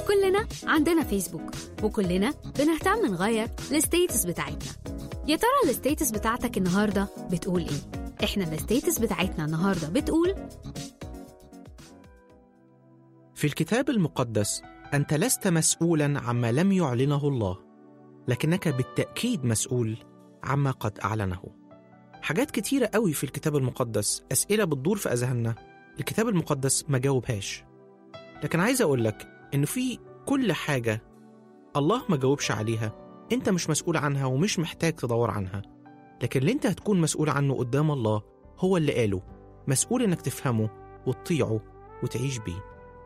كلنا عندنا فيسبوك وكلنا بنهتم نغير الستيتس بتاعتنا يا ترى الستيتس بتاعتك النهارده بتقول ايه احنا الستيتس بتاعتنا النهارده بتقول في الكتاب المقدس انت لست مسؤولا عما لم يعلنه الله لكنك بالتاكيد مسؤول عما قد اعلنه حاجات كتيره قوي في الكتاب المقدس اسئله بتدور في اذهاننا الكتاب المقدس ما جاوبهاش لكن عايز اقول لك ان في كل حاجه الله ما جاوبش عليها انت مش مسؤول عنها ومش محتاج تدور عنها لكن اللي انت هتكون مسؤول عنه قدام الله هو اللي قاله مسؤول انك تفهمه وتطيعه وتعيش بيه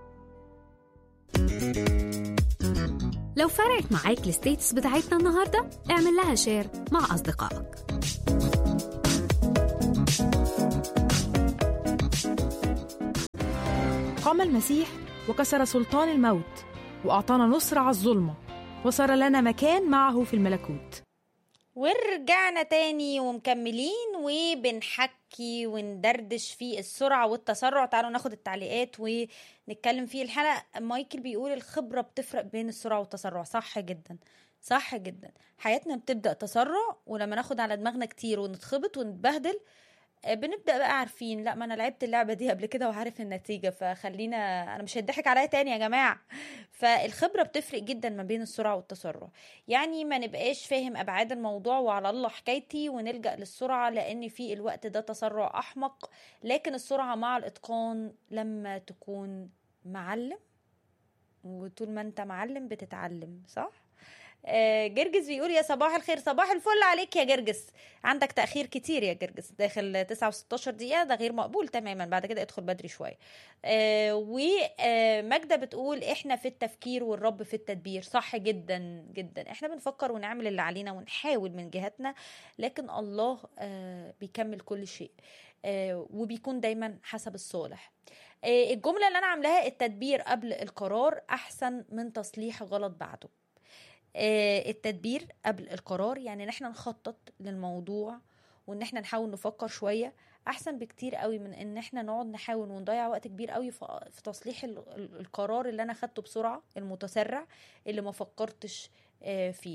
لو فرقت معاك الستيتس بتاعتنا النهارده اعمل لها شير مع اصدقائك قام المسيح وكسر سلطان الموت وأعطانا نصر على الظلمة وصار لنا مكان معه في الملكوت ورجعنا تاني ومكملين وبنحكي وندردش في السرعة والتسرع تعالوا ناخد التعليقات ونتكلم فيه الحلقة مايكل بيقول الخبرة بتفرق بين السرعة والتسرع صح جدا صح جدا حياتنا بتبدأ تسرع ولما ناخد على دماغنا كتير ونتخبط ونتبهدل آه، بنبدا بقى عارفين لا ما انا لعبت اللعبه دي قبل كده وعارف النتيجه فخلينا انا مش هيضحك عليا تاني يا جماعه فالخبره بتفرق جدا ما بين السرعه والتسرع يعني ما نبقاش فاهم ابعاد الموضوع وعلى الله حكايتي ونلجا للسرعه لان في الوقت ده تسرع احمق لكن السرعه مع الاتقان لما تكون معلم وطول ما انت معلم بتتعلم صح آه، جرجس بيقول يا صباح الخير صباح الفل عليك يا جرجس عندك تأخير كتير يا جرجس داخل 9 و16 دقيقة ده غير مقبول تماما بعد كده ادخل بدري شوية آه وماجدة بتقول احنا في التفكير والرب في التدبير صح جدا جدا احنا بنفكر ونعمل اللي علينا ونحاول من جهتنا لكن الله آه بيكمل كل شيء آه وبيكون دايما حسب الصالح آه الجملة اللي انا عاملاها التدبير قبل القرار احسن من تصليح غلط بعده آه، التدبير قبل القرار يعني ان احنا نخطط للموضوع وان احنا نحاول نفكر شويه احسن بكتير قوي من ان احنا نقعد نحاول ونضيع وقت كبير قوي في في تصليح ال- ال- القرار اللي انا خدته بسرعه المتسرع اللي ما فكرتش آه، فيه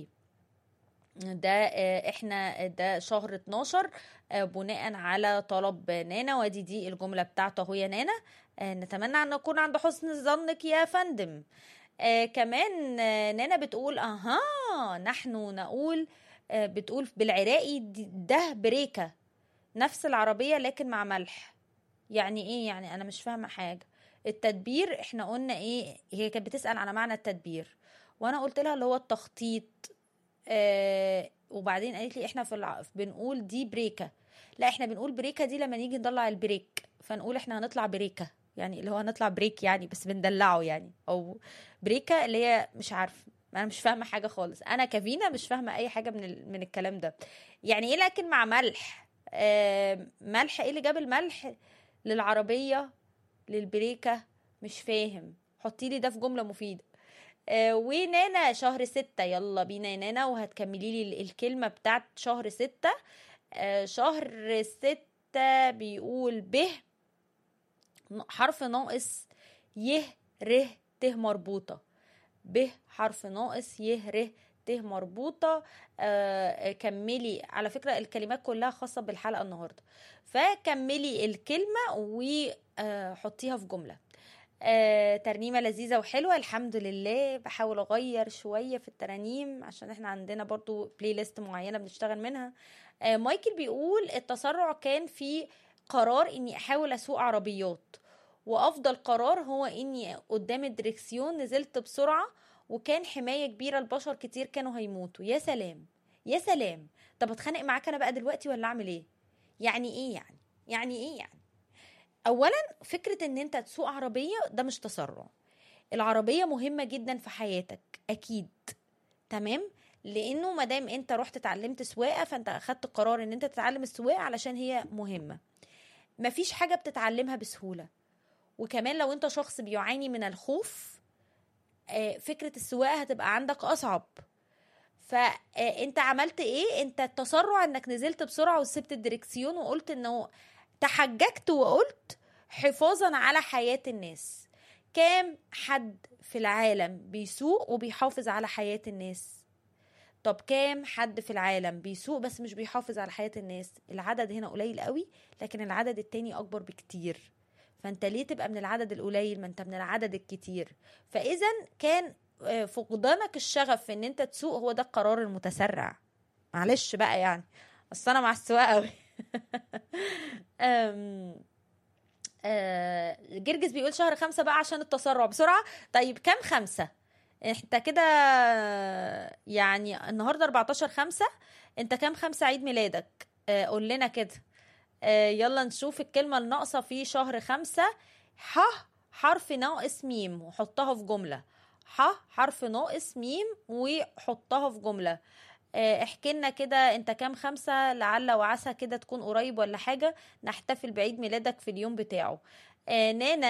ده آه، احنا ده شهر 12 آه، بناء على طلب نانا ودي دي الجمله بتاعته اهو يا نانا آه، نتمنى ان نكون عند حسن ظنك يا فندم آه كمان آه نانا بتقول اها نحن نقول آه بتقول بالعراقي دي- ده بريكة نفس العربية لكن مع ملح يعني ايه يعني انا مش فاهمة حاجة التدبير احنا قلنا ايه هي كانت بتسأل على معنى التدبير وانا قلت لها اللي هو التخطيط آه وبعدين قالت لي احنا في الع... بنقول دي بريكة لا احنا بنقول بريكة دي لما نيجي نطلع البريك فنقول احنا هنطلع بريكة يعني اللي هو هنطلع بريك يعني بس بندلعه يعني او بريكا اللي هي مش عارفه انا مش فاهمه حاجه خالص انا كفينا مش فاهمه اي حاجه من ال... من الكلام ده يعني ايه لكن مع ملح آه ملح ايه اللي جاب الملح للعربيه للبريكه مش فاهم حطي لي ده في جمله مفيده آه ونانا شهر ستة يلا بينا يا نانا وهتكملي لي ال- الكلمة بتاعت شهر ستة آه شهر ستة بيقول به حرف ناقص يه ر ت مربوطة ب حرف ناقص يه ر ت مربوطة آه كملي على فكرة الكلمات كلها خاصة بالحلقة النهاردة فكملي الكلمة وحطيها في جملة آه ترنيمة لذيذة وحلوة الحمد لله بحاول أغير شوية في الترانيم عشان احنا عندنا برضو بلاي ليست معينة بنشتغل منها آه مايكل بيقول التسرع كان في قرار اني احاول اسوق عربيات وافضل قرار هو اني قدام الدركسيون نزلت بسرعه وكان حمايه كبيره البشر كتير كانوا هيموتوا يا سلام يا سلام طب اتخانق معاك انا بقى دلوقتي ولا اعمل ايه يعني ايه يعني يعني ايه يعني اولا فكره ان انت تسوق عربيه ده مش تسرع العربيه مهمه جدا في حياتك اكيد تمام لانه ما دام انت رحت اتعلمت سواقه فانت اخدت قرار ان انت تتعلم السواقه علشان هي مهمه مفيش حاجه بتتعلمها بسهوله وكمان لو انت شخص بيعاني من الخوف آه، فكره السواقه هتبقى عندك اصعب فانت عملت ايه انت التسرع انك نزلت بسرعه وسبت الدركسيون وقلت انه تحججت وقلت حفاظا على حياه الناس كام حد في العالم بيسوق وبيحافظ على حياة الناس طب كام حد في العالم بيسوق بس مش بيحافظ على حياة الناس العدد هنا قليل قوي لكن العدد التاني أكبر بكتير فانت ليه تبقى من العدد القليل ما انت من العدد الكتير فاذا كان آه، فقدانك الشغف في ان انت تسوق هو ده القرار المتسرع معلش بقى يعني اصل انا مع السواقه قوي أم، آه، جرجس بيقول شهر خمسة بقى عشان التسرع بسرعة طيب كام خمسة انت كده يعني النهاردة 14 خمسة انت كام خمسة عيد ميلادك آه، قول لنا كده آه، يلا نشوف الكلمة الناقصة في شهر خمسة ح حرف ناقص ميم وحطها في جملة ح حرف ناقص ميم وحطها في جملة آه، احكي لنا كده انت كام خمسة لعل وعسى كده تكون قريب ولا حاجة نحتفل بعيد ميلادك في اليوم بتاعه آه، نانا